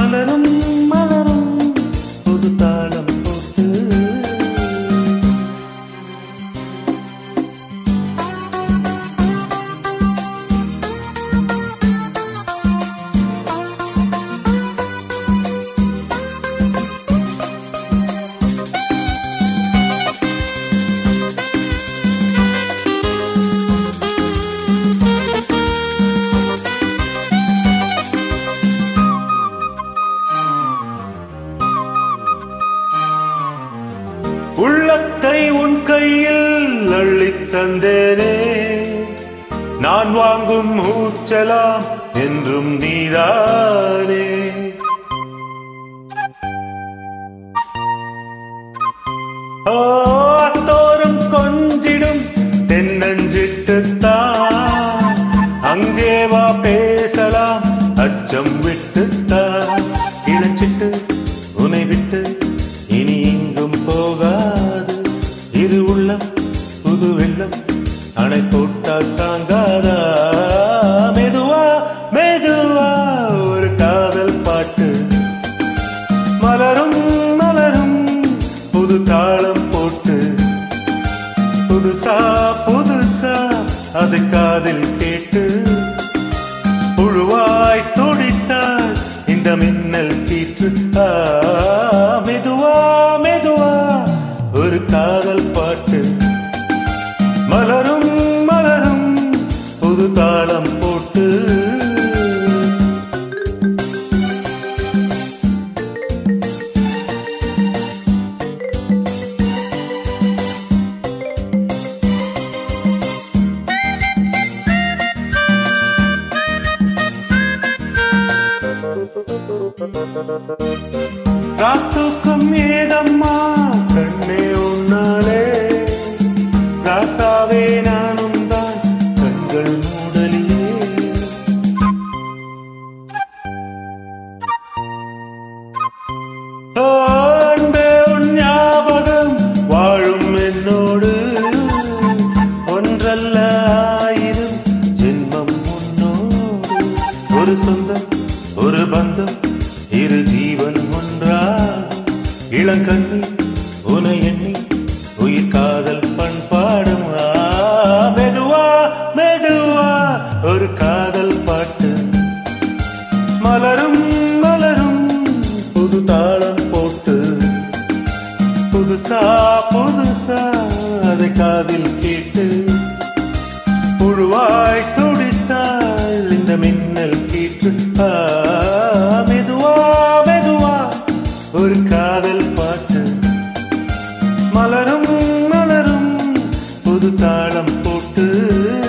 மலரும் மலரும் புது தாளம் போட்டு உள்ளத்தை உன் கையில் அள்ளித் தந்தேனே நான் வாங்கும் மூச்சலாம் என்றும் நீதானே ஓ அத்தோறும் கொஞ்சிடும் தென்னஞ்சிட்டுத்தான் அங்கே வா பேசலாம் அச்சம் விட்டுத்தான் இளஞ்சிட்டு உனை விட்டு இனி எங்கும் போகாது இரு உள்ளம் புது வெள்ளம் அணை போட்டால் தாங்காதா மெதுவா மெதுவா ஒரு காதல் பாட்டு மலரும் மலரும் புது தாளம் போட்டு புதுசா புதுசா அது காதில் கேட்டு புழுவாய் துடித்தாள் இந்த மின்னல் கீற்று ஆ, மெதுவா மெதுவா ஒரு காதல் பாட்டு மலரும் மலரும் புது தாளம் போட்டு ராத்துக்கும் ஏதம்மா கண்ணே உன்னாலே ராசாவே நானும் தான் கண்கள் மூடலியே ஓ, அன்பே உன் ஞாபகம் வாழும் என்னோடு ஒன்றல்ல ஆயிரம் ஜென்மம் உன்னோடு ஒரு சொந்தம் ஒரு பந்தம் இரு ஜீவன் ஒன்றாகும் இளங்கண்ணி உனை எண்ணி உயிர் காதல் பண்பாடும் ஆ, மெதுவா மெதுவா ஒரு காதல் பாட்டு மலரும் மலரும் புது தாளம் போட்டு புதுசா புதுசா அதை காதில் கேட்டு புழுவாய் துடித்தாள் இந்த மின்னல் கீற்று ஆ, மெதுவா மெதுவா ஒரு காதல் பாட்டு மலரும் மலரும் புது தாளம் போட்டு